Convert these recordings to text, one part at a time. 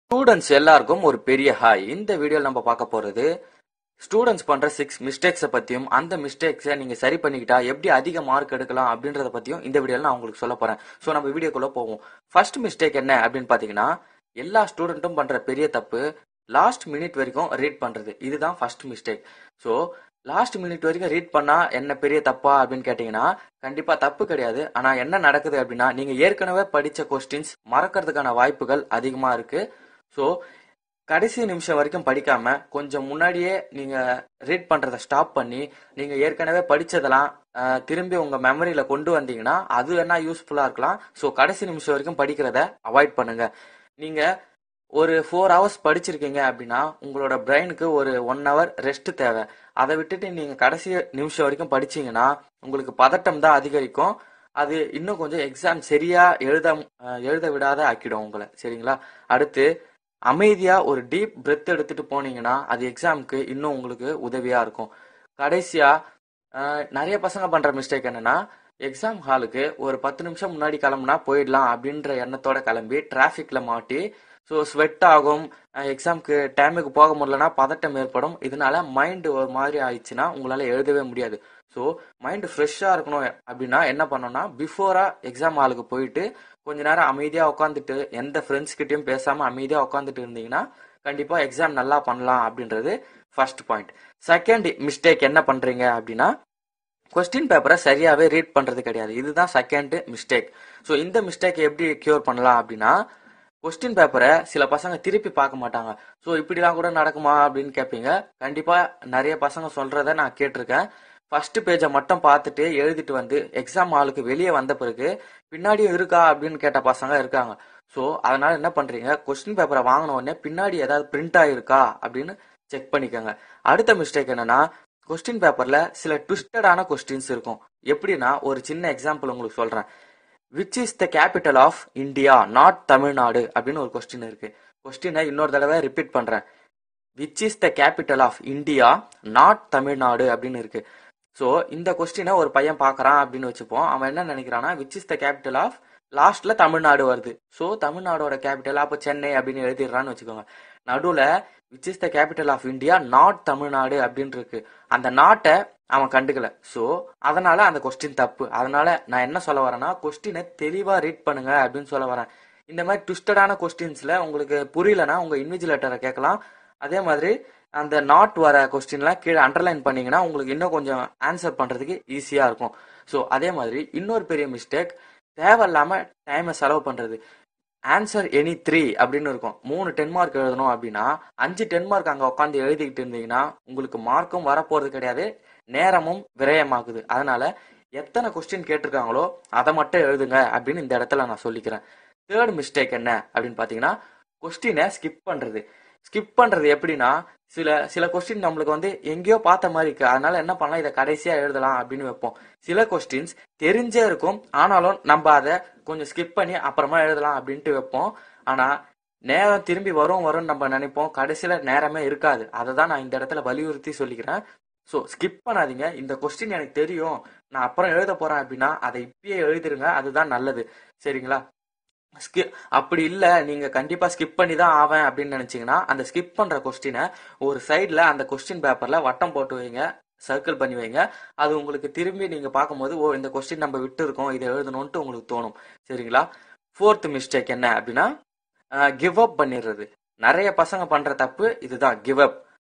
students எல்லாருக்கும் ஒரு பெரிய ஹாய் இந்த வீடியோவில் நம்ம பார்க்க போறது ஸ்டூடெண்ட்ஸ் பண்ற சிக்ஸ் மிஸ்டேக்ஸை பத்தியும் அந்த மிஸ்டேக்ஸை நீங்க சரி பண்ணிக்கிட்டா எப்படி அதிக மார்க் எடுக்கலாம் அப்படின்றத பத்தியும் இந்த வீடியோவில் நான் உங்களுக்கு சொல்ல போறேன் ஸோ நம்ம வீடியோக்குள்ள போவோம் ஃபர்ஸ்ட் மிஸ்டேக் என்ன அப்படின்னு பாத்தீங்கன்னா எல்லா ஸ்டூடெண்ட்டும் பண்ற பெரிய தப்பு லாஸ்ட் மினிட் வரைக்கும் ரீட் பண்றது இதுதான் first mistake so last minute வரைக்கும் ரீட் பண்ணா என்ன பெரிய தப்பா அப்படின்னு கேட்டீங்கன்னா கண்டிப்பா தப்பு கிடையாது ஆனா என்ன நடக்குது அப்படின்னா நீங்க ஏற்கனவே படிச்ச கொஸ்டின்ஸ் மறக்கிறதுக்கான வாய்ப்புகள் அதிகமா இருக்கு ஸோ கடைசி நிமிஷம் வரைக்கும் படிக்காம கொஞ்சம் முன்னாடியே நீங்க ரீட் பண்றதை ஸ்டாப் பண்ணி நீங்க ஏற்கனவே படிச்சதெல்லாம் அஹ், திரும்பி உங்க மெமரியில கொண்டு வந்தீங்கன்னா அது வேணா யூஸ்ஃபுல்லா இருக்கலாம் ஸோ கடைசி நிமிஷம் வரைக்கும் படிக்கிறத அவாய்ட் பண்ணுங்க நீங்க ஒரு ஃபோர் ஹவர்ஸ் படிச்சிருக்கீங்க அப்படின்னா உங்களோட பிரெயினுக்கு ஒரு ஒன் ஹவர் ரெஸ்ட் தேவை அதை விட்டுட்டு நீங்க கடைசி நிமிஷம் வரைக்கும் படிச்சீங்கன்னா உங்களுக்கு பதட்டம் தான் அதிகரிக்கும் அது இன்னும் கொஞ்சம் எக்ஸாம் சரியா எழுத அஹ், எழுத விடாத ஆக்கிடும் உங்களை சரிங்களா அடுத்து அமைதியா ஒரு டீப் பிரெத் எடுத்துட்டு போனீங்கன்னா அது எக்ஸாமுக்கு இன்னும் உங்களுக்கு உதவியா இருக்கும் கடைசியா அஹ், நிறைய பசங்க பண்ற மிஸ்டேக் என்னன்னா எக்ஸாம் ஹாலுக்கு ஒரு பத்து நிமிஷம் முன்னாடி கிளம்புனா போயிடலாம் அப்படின்ற எண்ணத்தோட கிளம்பி டிராஃபிக்ல மாட்டி ஸோ ஸ்வெட் ஆகும் எக்ஸாம்க்கு டைமுக்கு போக முடியலன்னா பதட்டம் ஏற்படும் இதனால மைண்ட் ஒரு மாதிரி ஆயிடுச்சுன்னா உங்களால எழுதவே முடியாது ஸோ மைண்ட் ஃப்ரெஷ்ஷாக இருக்கணும் அப்படின்னா என்ன பண்ணணும்னா பிஃபோரா எக்ஸாம் ஹாலுக்கு போயிட்டு கொஞ்ச நேரம் அமைதியாக உட்காந்துட்டு எந்த ஃப்ரெண்ட்ஸ் கிட்டயும் பேசாம அமைதியாக உட்காந்துட்டு இருந்தீங்கன்னா கண்டிப்பா எக்ஸாம் நல்லா பண்ணலாம் அப்படின்றது ஃபர்ஸ்ட் பாயிண்ட் செகண்ட் மிஸ்டேக் என்ன பண்றீங்க அப்படின்னா கொஸ்டின் பேப்பரை சரியாவே ரீட் பண்றது கிடையாது இதுதான் செகண்ட் மிஸ்டேக் ஸோ இந்த மிஸ்டேக் எப்படி கியூர் பண்ணலாம் அப்படின்னா கொஸ்டின் பேப்பரை சில பசங்க திருப்பி பார்க்க மாட்டாங்க ஸோ இப்படிலாம் கூட நடக்குமா அப்படின்னு கேட்பீங்க கண்டிப்பா நிறைய பசங்க சொல்றத நான் கேட்டிருக்கேன் ஃபர்ஸ்ட் பேஜை மட்டும் பார்த்துட்டு எழுதிட்டு வந்து எக்ஸாம் ஹாலுக்கு வெளியே வந்த பிறகு பின்னாடியும் இருக்கா அப்படின்னு கேட்ட பசங்க இருக்காங்க ஸோ அதனால என்ன பண்றீங்க கொஸ்டின் பேப்பரை வாங்கின உடனே பின்னாடி ஏதாவது பிரிண்ட் ஆயிருக்கா அப்படின்னு செக் பண்ணிக்கோங்க அடுத்த மிஸ்டேக் என்னன்னா கொஸ்டின் பேப்பர்ல சில ட்விஸ்டடான கொஸ்டின்ஸ் இருக்கும் எப்படின்னா ஒரு சின்ன எக்ஸாம்பிள் உங்களுக்கு சொல்றேன் which is the capital of India not Tamil Nadu அப்படின்னு ஒரு கொஸ்டின் இருக்கு கொஸ்டினை இன்னொரு தடவை ரிப்பீட் பண்றேன் which is the capital of India not Tamil Nadu அப்படின்னு இருக்கு ஸோ இந்த கொஸ்டினை ஒரு பையன் பார்க்கறான் அப்படின்னு வச்சுப்போம் அவன் என்ன நினைக்கிறான்னா which is the capital of லாஸ்ட்ல தமிழ்நாடு வருது ஸோ தமிழ்நாடோட கேபிட்டல் அப்போ சென்னை அப்படின்னு எழுதிடுறான்னு வச்சுக்கோங்க நடுவுல which is the capital of India not Tamil Nadu அப்படின்னு இருக்கு அந்த நாட்டை அவன் கண்டுக்கல ஸோ அதனால அந்த கொஸ்டின் தப்பு அதனால நான் என்ன சொல்ல வரேன்னா கொஸ்டினை தெளிவா ரீட் பண்ணுங்க அப்படின்னு சொல்ல வரேன் இந்த மாதிரி ட்விஸ்டடான கொஸ்டின்ஸ்ல உங்களுக்கு புரியலனா உங்க இன்விஜிலேட்டரை கேட்கலாம் அதே மாதிரி அந்த நாட் வர கொஸ்டின்லாம் கீழே அண்டர்லைன் பண்ணீங்கன்னா உங்களுக்கு இன்னும் கொஞ்சம் ஆன்சர் பண்றதுக்கு ஈஸியா இருக்கும் ஸோ அதே மாதிரி இன்னொரு பெரிய மிஸ்டேக் தேவையில்லாம டைமை செலவு பண்றது ஆன்சர் எனி த்ரீ அப்படின்னு இருக்கும் மூணு டென் மார்க் எழுதணும் அப்படின்னா அஞ்சு டென் மார்க் அங்க உட்காந்து எழுதிக்கிட்டு இருந்தீங்கன்னா உங்களுக்கு மார்க்கும் வரப்போறது கிடையாது நேரமும் விரயமாகுது அதனால எத்தனை கொஸ்டின் கேட்டிருக்காங்களோ அதை மட்டும் எழுதுங்க அப்படின்னு இந்த இடத்துல நான் சொல்லிக்கிறேன் தேர்ட் மிஸ்டேக் என்ன அப்படின்னு பாத்தீங்கன்னா கொஸ்டினை ஸ்கிப் பண்றது ஸ்கிப் பண்றது எப்படின்னா சில சில கொஸ்டின் நம்மளுக்கு வந்து எங்கேயோ பார்த்த மாதிரி இருக்கு அதனால என்ன பண்ணலாம் இதை கடைசியா எழுதலாம் அப்படின்னு வைப்போம் சில கொஸ்டின்ஸ் தெரிஞ்சே இருக்கும் ஆனாலும் நம்ம அதை கொஞ்சம் ஸ்கிப் பண்ணி அப்புறமா எழுதலாம் அப்படின்ட்டு வைப்போம் ஆனா நேரம் திரும்பி வரும் வரும்னு நம்ம நினைப்போம் கடைசியில நேரமே இருக்காது அதை தான் நான் இந்த இடத்துல வலியுறுத்தி சொல்லிக்கிறேன் ஸோ ஸ்கிப் பண்ணாதீங்க இந்த கொஸ்டின் எனக்கு தெரியும் நான் அப்புறம் எழுத போறேன் அப்படின்னா அதை இப்பயே எழுதிருங்க அதுதான் நல்லது சரிங்களா ஸ்கி அப்படி இல்ல நீங்க கண்டிப்பா ஸ்கிப் பண்ணி தான் ஆவேன் அப்படின்னு நினைச்சீங்கன்னா அந்த ஸ்கிப் பண்ற கொஸ்டினை ஒரு சைடுல அந்த கொஸ்டின் பேப்பர்ல வட்டம் போட்டு வைங்க சர்க்கிள் பண்ணி வைங்க அது உங்களுக்கு திரும்பி நீங்க பார்க்கும்போது ஓ இந்த கொஸ்டின் நம்ம விட்டு இருக்கோம் இதை எழுதணும்ட்டு உங்களுக்கு தோணும் சரிங்களா ஃபோர்த் மிஸ்டேக் என்ன அப்படின்னா கிவ் அப் பண்ணிடுறது நிறைய பசங்க பண்ற தப்பு இதுதான் கிவ் அப்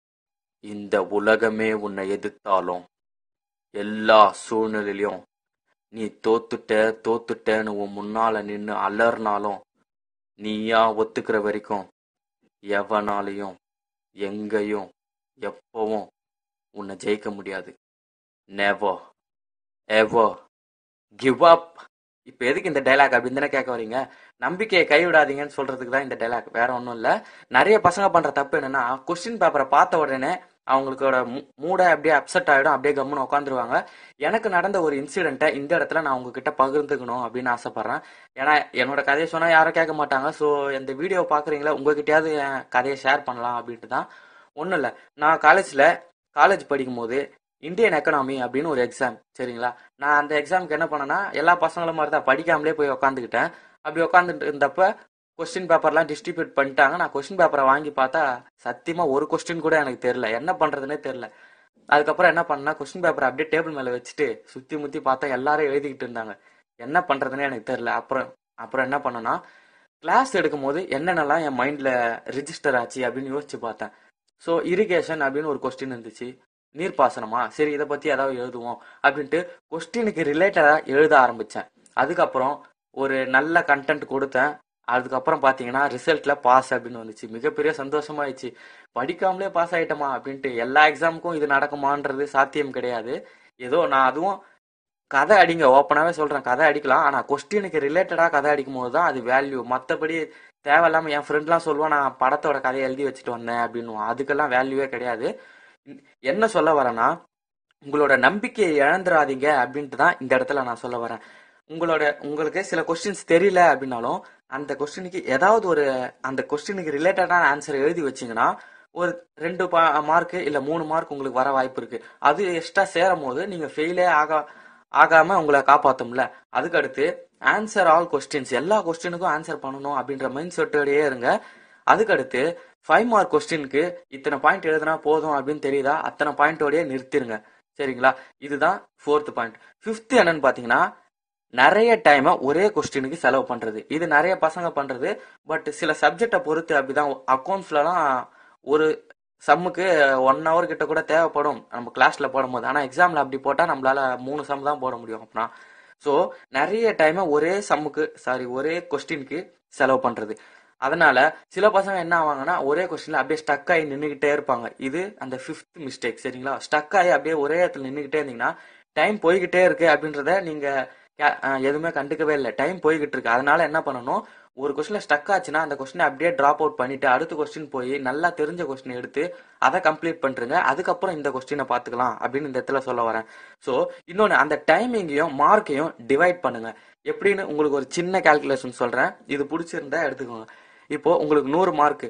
இந்த உலகமே உன்னை எதிர்த்தாலும் எல்லா சூழ்நிலையிலும் நீ தோத்துட்ட தோத்துட்டேன்னு உன் முன்னால நின்னு அலர்னாலும் நீயா ஒத்துக்கிற வரைக்கும் எவனாலையும் எங்கேயும் எப்பவும் உன்னை ஜெயிக்க முடியாது நெவர் எவர் கிவ் அப் இப்ப எதுக்கு இந்த டைலாக் அப்படின்னு தானே கேட்க வரீங்க நம்பிக்கையை கைவிடாதீங்கன்னு சொல்றதுக்கு தான் இந்த டைலாக் வேற ஒன்றும் இல்ல நிறைய பசங்க பண்ற தப்பு என்னன்னா கொஸ்டின் பேப்பரை பார்த்த உடனே அவங்களுக்கோட மூடை அப்படியே அப்செட் ஆயிடும் அப்படியே கம்முன்னு உட்காந்துருவாங்க எனக்கு நடந்த ஒரு இன்சிடென்ட்டை இந்த இடத்துல நான் உங்ககிட்ட பகிர்ந்துக்கணும் அப்படின்னு ஆசைப்படுறேன் ஏன்னா என்னோட கதையை சொன்னா யாரும் கேட்க மாட்டாங்க ஸோ இந்த வீடியோ பாக்குறீங்களா உங்ககிட்டயாவது என் கதையை ஷேர் பண்ணலாம் அப்படின்ட்டு தான் ஒன்றும் இல்லை நான் காலேஜில் காலேஜ் படிக்கும்போது இந்தியன் எக்கனாமி அப்படின்னு ஒரு எக்ஸாம் சரிங்களா நான் அந்த எக்ஸாமுக்கு என்ன பண்ணேன்னா எல்லா பசங்களும் மாதிரி தான் படிக்காமலே போய் உக்காந்துக்கிட்டேன் அப்படி உட்காந்துட்டு இருந்தப்ப கொஸ்டின் பேப்பர்லாம் டிஸ்ட்ரிபியூட் பண்ணிட்டாங்க நான் கொஸ்டின் பேப்பரை வாங்கி பார்த்தா சத்தியமா ஒரு கொஸ்டின் கூட எனக்கு தெரியல என்ன பண்றதுனே தெரியல அதுக்கப்புறம் என்ன பண்ணா கொஸ்டின் பேப்பரை அப்படியே டேபிள் மேல வச்சுட்டு சுத்தி முத்தி பார்த்தா எல்லாரும் எழுதிக்கிட்டு இருந்தாங்க என்ன பண்றதுனே எனக்கு தெரியல அப்புறம் அப்புறம் என்ன பண்ணனா கிளாஸ் எடுக்கும் போது என்னென்னலாம் என் மைண்ட்ல ரிஜிஸ்டர் ஆச்சு அப்படின்னு யோசிச்சு பார்த்தேன் ஸோ இரிகேஷன் அப்படின்னு ஒரு கொஸ்டின் இருந்துச்சு நீர்ப்பாசனமா சரி இதை பத்தி ஏதாவது எழுதுவோம் அப்படின்ட்டு கொஸ்டினுக்கு ரிலேட்டடா எழுத ஆரம்பிச்சேன் அதுக்கப்புறம் ஒரு நல்ல கண்டென்ட் கொடுத்தேன் அதுக்கப்புறம் பாத்தீங்கன்னா ரிசல்ட்ல பாஸ் அப்படின்னு வந்துச்சு மிகப்பெரிய சந்தோஷமாயிடுச்சு படிக்காமலே பாஸ் ஆயிட்டோமா அப்படின்ட்டு எல்லா எக்ஸாமுக்கும் இது நடக்குமான்றது சாத்தியம் கிடையாது ஏதோ நான் அதுவும் கதை அடிங்க ஓப்பனாவே சொல்றேன் கதை அடிக்கலாம் ஆனா கொஸ்டினுக்கு ரிலேட்டடா கதை அடிக்கும் போது தான் அது வேல்யூ மத்தபடி தேவையில்லாம என் ஃப்ரெண்ட்லாம் சொல்லுவான் நான் படத்தோட கதையை எழுதி வச்சுட்டு வந்தேன் அப்படின்னு அதுக்கெல்லாம் வேல்யூவே கிடையாது என்ன சொல்ல வரேன்னா உங்களோட நம்பிக்கையை இழந்துடாதீங்க அப்படின்ட்டு தான் இந்த இடத்துல நான் சொல்ல வரேன் உங்களோட உங்களுக்கு சில கொஸ்டின்ஸ் தெரியல அப்படின்னாலும் அந்த கொஸ்டினுக்கு ஏதாவது ஒரு அந்த கொஸ்டினுக்கு ரிலேட்டடான ஆன்சர் எழுதி வச்சீங்கன்னா ஒரு ரெண்டு மார்க் இல்ல மூணு மார்க் உங்களுக்கு வர வாய்ப்பு இருக்கு அது எக்ஸ்ட்ரா சேரும் போது நீங்க ஃபெயிலே ஆகா ஆகாம உங்களை காப்பாத்தும்ல அதுக்கு அடுத்து ஆன்சர் ஆல் கொஸ்டின்ஸ் எல்லா கொஸ்டினுக்கும் ஆன்சர் பண்ணணும் அப்படின்ற மைண்ட் செட்டோடயே இருங்க அதுக்கு அடுத்து ஃபைவ் மார்க் கொஸ்டினுக்கு இத்தனை பாயிண்ட் எழுதுனா போதும் அப்படின்னு தெரியுதா அத்தனை பாயிண்டோடய நிறுத்திருங்க சரிங்களா இதுதான் ஃபோர்த் பாயிண்ட் ஃபிஃப்த் என்னன்னு பாத்தீங்கன்னா நிறைய டைமை ஒரே கொஸ்டினுக்கு செலவு பண்றது இது நிறைய பசங்க பண்றது பட் சில சப்ஜெக்டை பொறுத்து அப்படிதான் அக்கௌண்ட்ஸ்லலாம் ஒரு சம்முக்கு ஒன் ஹவர் கிட்ட கூட தேவைப்படும் நம்ம கிளாஸ்ல போடும்போது ஆனா எக்ஸாம்ல அப்படி போட்டா நம்மளால மூணு சம் தான் போட முடியும் அப்படின்னா ஸோ நிறைய டைமை ஒரே சம்முக்கு சாரி ஒரே கொஸ்டினுக்கு செலவு பண்றது அதனால சில பசங்க என்ன ஆவாங்கன்னா ஒரே கொஸ்டின்ல அப்படியே ஸ்டக் ஆகி நின்றுகிட்டே இருப்பாங்க இது அந்த ஃபிஃப்த் மிஸ்டேக் சரிங்களா ஸ்டக் ஆகி அப்படியே ஒரே இடத்துல நின்றுகிட்டே இருந்தீங்கன்னா டைம் போய்கிட்டே இருக்கு அப்படின்றத நீங்க எதுவுமே கண்டுக்கவே இல்லை டைம் போய்கிட்டு இருக்கு அதனால என்ன பண்ணணும் ஒரு கொஸ்டின்ல ஸ்டக் ஆச்சுன்னா அந்த கொஸ்டினை அப்படியே டிராப் அவுட் பண்ணிட்டு அடுத்த கொஸ்டின் போய் நல்லா தெரிஞ்ச கொஸ்டின் எடுத்து அதை கம்ப்ளீட் பண்றீங்க அதுக்கப்புறம் இந்த கொஸ்டினை பாத்துக்கலாம் அப்படின்னு இந்த இடத்துல சொல்ல வரேன் ஸோ இன்னொன்னு அந்த டைமிங்கையும் மார்க்கையும் டிவைட் பண்ணுங்க எப்படின்னு உங்களுக்கு ஒரு சின்ன கால்குலேஷன் சொல்றேன் இது பிடிச்சிருந்தா எடுத்துக்கோங்க இப்போ உங்களுக்கு நூறு மார்க்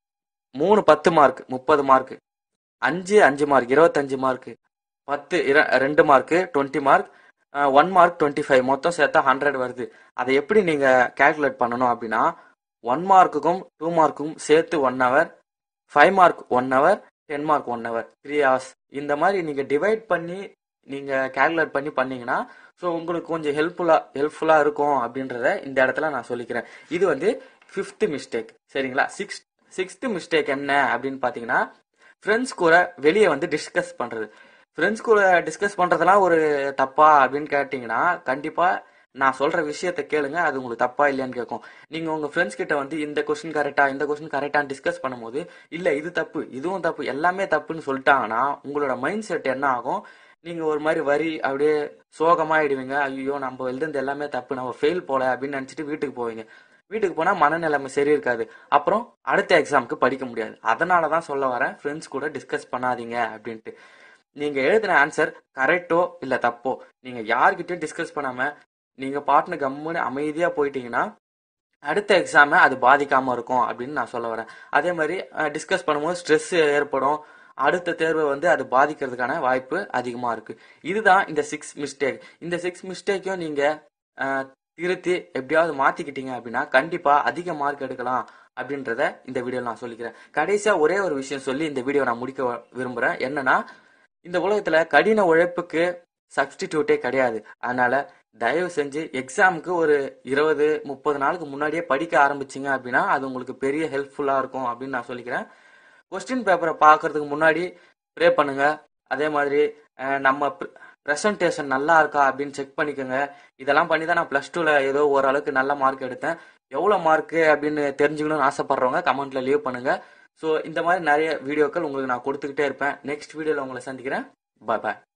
மூணு பத்து மார்க் முப்பது மார்க் அஞ்சு அஞ்சு மார்க் இருபத்தஞ்சு மார்க் பத்து ரெண்டு mark twenty mark one mark twenty five மொத்தம் சேர்த்தா ஹண்ட்ரட் வருது அதை எப்படி நீங்க கால்குலேட் பண்ணணும் அப்படின்னா ஒன் மார்க்குக்கும் டூ மார்க்குக்கும் சேர்த்து one hour five mark one hour ten mark one hour three hours இந்த மாதிரி நீங்க டிவைட் பண்ணி நீங்க கால்குலேட் பண்ணி பண்ணீங்கன்னா ஸோ உங்களுக்கு கொஞ்சம் ஹெல்ப்ஃபுல்லா ஹெல்ப்ஃபுல்லா இருக்கும் அப்படின்றத இந்த இடத்துல நான் சொல்லிக்கிறேன் இது வந்து ஃபிஃப்த் மிஸ்டேக் சரிங்களா சிக்ஸ் சிக்ஸ்த் மிஸ்டேக் என்ன அப்படின்னு பாத்தீங்கன்னா ஃப்ரெண்ட்ஸ் கூட வெளியே வந்து டிஸ்கஸ் பண்றது ஃப்ரெண்ட்ஸ் கூட டிஸ்கஸ் பண்றதெல்லாம் ஒரு தப்பா அப்படின்னு கேட்டீங்கன்னா கண்டிப்பா நான் சொல்ற விஷயத்த கேளுங்க அது உங்களுக்கு தப்பா இல்லையான்னு கேட்கும் நீங்க உங்க ஃப்ரெண்ட்ஸ் கிட்ட வந்து இந்த கொஸ்டின் கரெக்டா இந்த கொஸ்டின் கரெக்டான்னு டிஸ்கஸ் பண்ணும்போது இல்ல இது தப்பு இதுவும் தப்பு எல்லாமே தப்புன்னு சொல்லிட்டாங்கன்னா உங்களோட மைண்ட் செட் என்ன ஆகும் நீங்க ஒரு மாதிரி வரி அப்படியே சோகமாயிடுவீங்க ஐயோ நம்ம எழுதுனது எல்லாமே தப்பு நம்ம ஃபெயில் போல அப்படின்னு நினைச்சிட்டு வீட்டுக்கு போவீங்க வீட்டுக்கு போனா மனநிலைமை சரி இருக்காது அப்புறம் அடுத்த எக்ஸாமுக்கு படிக்க முடியாது அதனால தான் சொல்ல வரேன் ஃப்ரெண்ட்ஸ் கூட டிஸ்கஸ் பண்ணாதீங்க அப்படின்ட்டு நீங்க எழுதின ஆன்சர் கரெக்டோ இல்ல தப்போ நீங்க யார்கிட்டயும் டிஸ்கஸ் பண்ணாம நீங்க பாட்டுன்னு கம்முன்னு அமைதியா போயிட்டீங்கன்னா அடுத்த எக்ஸாமை அது பாதிக்காம இருக்கும் அப்படின்னு நான் சொல்ல வரேன் அதே மாதிரி டிஸ்கஸ் பண்ணும்போது ஸ்ட்ரெஸ் ஏற்படும் அடுத்த தேர்வை வந்து அது பாதிக்கிறதுக்கான வாய்ப்பு அதிகமா இருக்கு இதுதான் இந்த சிக்ஸ் மிஸ்டேக் இந்த சிக்ஸ் மிஸ்டேக்கையும் நீங்க அஹ், திருத்தி எப்படியாவது மாத்திக்கிட்டீங்க அப்படின்னா கண்டிப்பா அதிக மார்க் எடுக்கலாம் அப்படின்றத இந்த வீடியோல நான் சொல்லிக்கிறேன் கடைசியா ஒரே ஒரு விஷயம் சொல்லி இந்த வீடியோ நான் முடிக்க வ- விரும்புறேன் என்னன்னா இந்த உலகத்துல கடின உழைப்புக்கு சப்ஸ்டிடியூட்டே கிடையாது அதனால தயவு செஞ்சு எக்ஸாமுக்கு ஒரு இருபது முப்பது நாளுக்கு முன்னாடியே படிக்க ஆரம்பிச்சீங்க அப்படின்னா அது உங்களுக்கு பெரிய ஹெல்ப்ஃபுல்லா இருக்கும் அப்படின்னு நான் சொல்லிக்கிறேன் கொஸ்டின் பேப்பரை பார்க்கறதுக்கு முன்னாடி ப்ரே பண்ணுங்க அதே மாதிரி அஹ், நம்ம ப்ரெசன்டேஷன் நல்லா இருக்கா அப்படின்னு செக் பண்ணிக்கோங்க இதெல்லாம் பண்ணி தான் நான் ப்ளஸ் டூவில் ஏதோ ஓரளவுக்கு நல்ல மார்க் எடுத்தேன் எவ்வளோ மார்க்கு அப்படின்னு தெரிஞ்சுக்கணும்னு ஆசைப்படுறவங்க கமெண்ட்ல லீவ் பண்ணுங்க ஸோ இந்த மாதிரி நிறைய வீடியோக்கள் உங்களுக்கு நான் கொடுத்துக்கிட்டே இருப்பேன் நெக்ஸ்ட் வீடியோவில் உங்களை சந்திக்கிறேன் பாய் பாய்